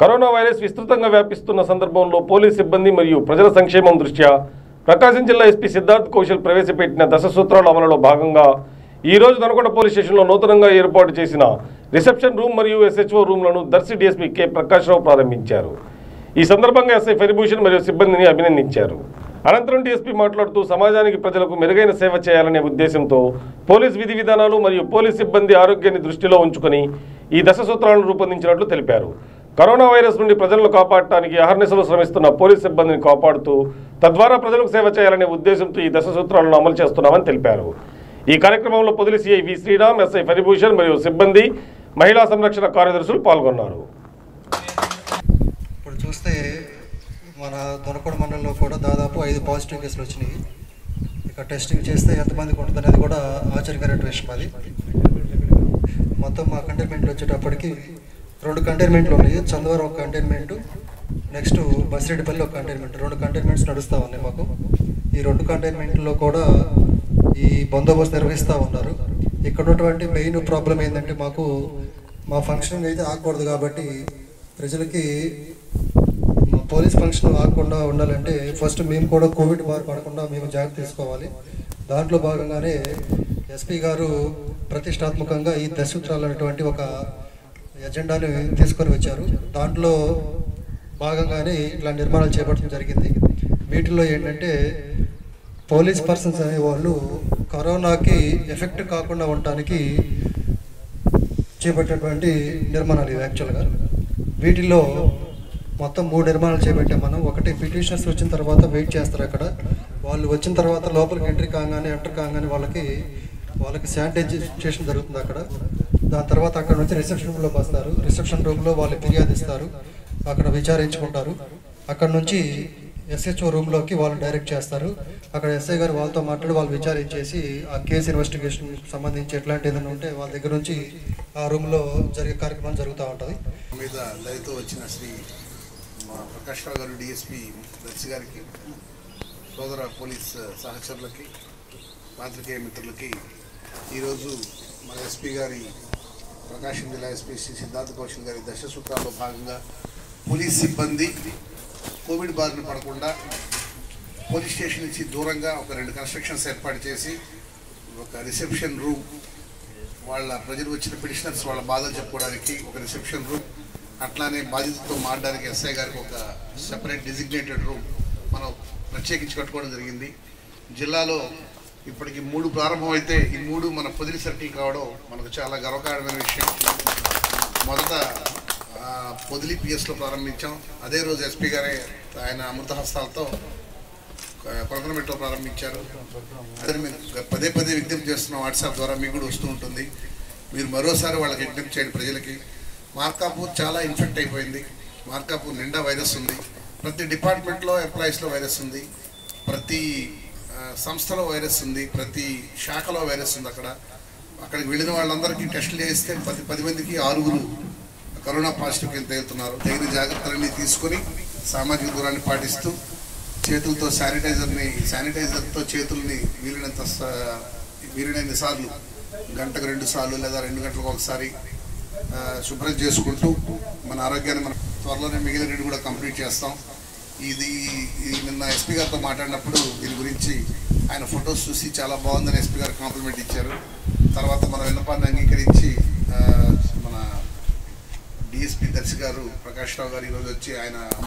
corona virus విస్తృతంగా వ్యాపిస్తున్న సందర్భంలో police సిబ్బంది మరియు ప్రజల సంక్షేమం దృష్ట్యా ప్రకాశం జిల్లా ఎస్పీ సిద్ధార్థ్ కౌశల్ ప్రవేశపెట్టిన దశ సూత్రాల అమలులో భాగంగా ఈ రోజు దనకొండ పోలీస్ స్టేషన్లో నూతనంగా ఏర్పాటు చేసిన రిసెప్షన్ రూమ్ మరియు ఎస్హెచ్ఓ రూమ్లను దర్శి డీఎస్పీ కె ప్రకాశ్రావు ప్రారంభించారు ఈ సందర్భంగా ఎస్ఐ ఫరిభూషణ్ మరియు సిబ్బందిని అభినందించారు అనంతరం డీఎస్పీ మాట్లాడుతూ సమాజానికి ప్రజలకు మెరుగైన సేవ చేయాలనే ఉద్దేశంతో పోలీస్ విధి విధానాలు మరియు పోలీస్ సిబ్బంది ఆరోగ్యాన్ని దృష్టిలో ఉంచుకొని ఈ దశ సూత్రాలను రూపొందించినట్లు తెలిపారు కరోనా వైరస్ నుండి ప్రజలను కాపాడటానికి అహర్నిశలు శ్రమిస్తున్న పోలీస్ సిబ్బందిని కాపాడుతూ తద్వారా ప్రజలకు సేవ చేయాలనే ఉద్దేశంతో ఈ దశ సూత్రాలను అమలు చేస్తున్నామని తెలిపారు ఈ కార్యక్రమంలో Podili CI V Sriram SI Paribhushan మరియు సిబ్బంది మహిళా సంరక్షణ కార్యదర్శులు పాల్గొన్నారు ఇప్పుడు చూస్తే మన దొనకొండ మండలంలో కూడా దాదాపు ఐదు పాజిటివ్ కేసులు వచ్చినాయి ఇక టెస్టింగ్ చేస్తే ఎంతమందికి ఉంటుంది అనేది కూడా ఆశ్చర్యకరమైన విషయం అది మొత్తం మా కంటైన్మెంట్లు వచ్చేటప్పటికి రెండు కంటైన్మెంట్లు ఉన్నాయి చందవరం ఒక కంటైన్మెంట్ నెక్స్ట్ బసిరెడ్డిపల్లి ఒక కంటైన్మెంట్ రెండు కంటైన్మెంట్స్ నడుస్తూ ఉన్నాయి మాకు ఈ రెండు కంటైన్మెంట్లో కూడా ఈ బందోబస్తు నిర్వహిస్తూ ఉన్నారు ఇక్కడ ఉన్నటువంటి మెయిన్ ప్రాబ్లం ఏంటంటే మాకు మా ఫంక్షన్ అయితే ఆగకూడదు కాబట్టి ప్రజలకి మా పోలీస్ ఫంక్షన్ ఆగకుండా ఉండాలంటే ఫస్ట్ మేము కూడా కోవిడ్ బారి పడకుండా మేము జాగ్రత్త తీసుకోవాలి దాంట్లో భాగంగానే ఎస్పీ గారు ప్రతిష్టాత్మకంగా ఈ దశసూత్రాలు అనేటువంటి ఒక ఎజెండాని తీసుకొని వచ్చారు దాంట్లో భాగంగానే ఇట్లా నిర్మాణాలు చేపట్టడం జరిగింది వీటిలో ఏంటంటే పోలీస్ పర్సన్స్ అనేవాళ్ళు కరోనాకి ఎఫెక్ట్ కాకుండా ఉండటానికి చేపట్టినటువంటి నిర్మాణాలు ఇవి యాక్చువల్గా వీటిలో మొత్తం మూడు నిర్మాణాలు చేపట్టాం మనం ఒకటి పిటిషనర్స్ వచ్చిన తర్వాత వెయిట్ చేస్తారు అక్కడ వాళ్ళు వచ్చిన తర్వాత లోపలికి ఎంట్రీ కాగానే ఎంటర్ కాగానే వాళ్ళకి వాళ్ళకి శానిటైజేషన్ జరుగుతుంది అక్కడ దాని తర్వాత అక్కడ నుంచి రిసెప్షన్ రూమ్లోకి వస్తారు రిసెప్షన్ రూమ్లో వాళ్ళు ఫిర్యాదు ఇస్తారు అక్కడ విచారించుకుంటారు అక్కడ నుంచి ఎస్హెచ్ఓ రూమ్లోకి వాళ్ళు డైరెక్ట్ చేస్తారు అక్కడ ఎస్ఐ గారు వాళ్ళతో మాట్లాడి వాళ్ళు విచారించేసి ఆ కేసు ఇన్వెస్టిగేషన్ సంబంధించి ఎట్లాంటి ఏదైనా ఉంటే వాళ్ళ దగ్గర నుంచి ఆ రూమ్లో జరిగే కార్యక్రమం జరుగుతూ ఉంటుంది మీద లయతో వచ్చిన శ్రీ మా ప్రకాష్ రావు గారు డిఎస్పి దర్శి గారికి సోదర పోలీస్ సహచరులకి పాత్రికేయ మిత్రులకి ఈరోజు మన ఎస్పీ గారి ప్రకాశం జిల్లా ఎస్పీ శ్రీ సిద్ధార్థ కౌశల్ గారి దశ సూత్రాల్లో భాగంగా పోలీస్ సిబ్బంది కోవిడ్ బారిన పడకుండా పోలీస్ స్టేషన్ నుంచి దూరంగా ఒక రెండు కన్స్ట్రక్షన్స్ ఏర్పాటు చేసి ఒక రిసెప్షన్ రూమ్ వాళ్ళ ప్రజలు వచ్చిన పిటిషనర్స్ వాళ్ళ బాధలు చెప్పుకోవడానికి ఒక రిసెప్షన్ రూమ్ అట్లానే బాధితులతో మాట్లాడడానికి ఎస్ఐ గారికి ఒక సెపరేట్ డిజిగ్నేటెడ్ రూమ్ మనం ప్రత్యేకించి కట్టుకోవడం జరిగింది జిల్లాలో ఇప్పటికి మూడు ప్రారంభమైతే ఈ మూడు మన పొదిలి సర్కిల్ కావడం మనకు చాలా గర్వకారణమైన విషయం మొదట ఆ, పొదిలి పిఎస్లో ప్రారంభించాం అదే రోజు ఎస్పీ గారే ఆయన అమృత హస్తాలతో కొనకనమెట్లో ప్రారంభించారు అదే మేము పదే పదే విజ్ఞప్తి చేస్తున్నాం వాట్సాప్ ద్వారా మీకు కూడా వస్తూ ఉంటుంది మీరు మరోసారి వాళ్ళకి విజ్ఞప్తి చేయండి ప్రజలకి మార్కాపూర్ చాలా ఇన్ఫెక్ట్ అయిపోయింది మార్కాపూర్ నిండా వైరస్ ఉంది ప్రతి డిపార్ట్మెంట్లో ఎంప్లాయీస్లో వైరస్ ఉంది ప్రతి ఆ, సంస్థలో వైరస్ ఉంది ప్రతి శాఖలో వైరస్ ఉంది అక్కడ అక్కడికి వెళ్ళిన వాళ్ళందరికీ టెస్టులు చేస్తే పది పది మందికి ఆరుగురు కరోనా పాజిటివ్ కింద తేలుతున్నారు తగిన జాగ్రత్తలన్నీ తీసుకొని సామాజిక దూరాన్ని పాటిస్తూ చేతులతో శానిటైజర్ని శానిటైజర్తో చేతుల్ని వీలైనంత స- వీలైనన్ని సార్లు గంటకు రెండు సార్లు లేదా రెండు గంటలకు ఒకసారి ఆ, శుభ్రం చేసుకుంటూ మన ఆరోగ్యాన్ని మనం త్వరలోనే మిగిలినవి కూడా కంప్లీట్ చేస్తాం ఇది ఇది నిన్న ఎస్పీ గారితో మాట్లాడినప్పుడు దీని గురించి ఆయన ఫొటోస్ చూసి చాలా బాగుందని ఎస్పీ గారు కాంప్లిమెంట్ ఇచ్చారు తర్వాత మన విన్నపాన్ని అంగీకరించి ఆ, మన డిఎస్పీ దర్శి గారు ప్రకాష్ రావు గారు ఈరోజు వచ్చి ఆయన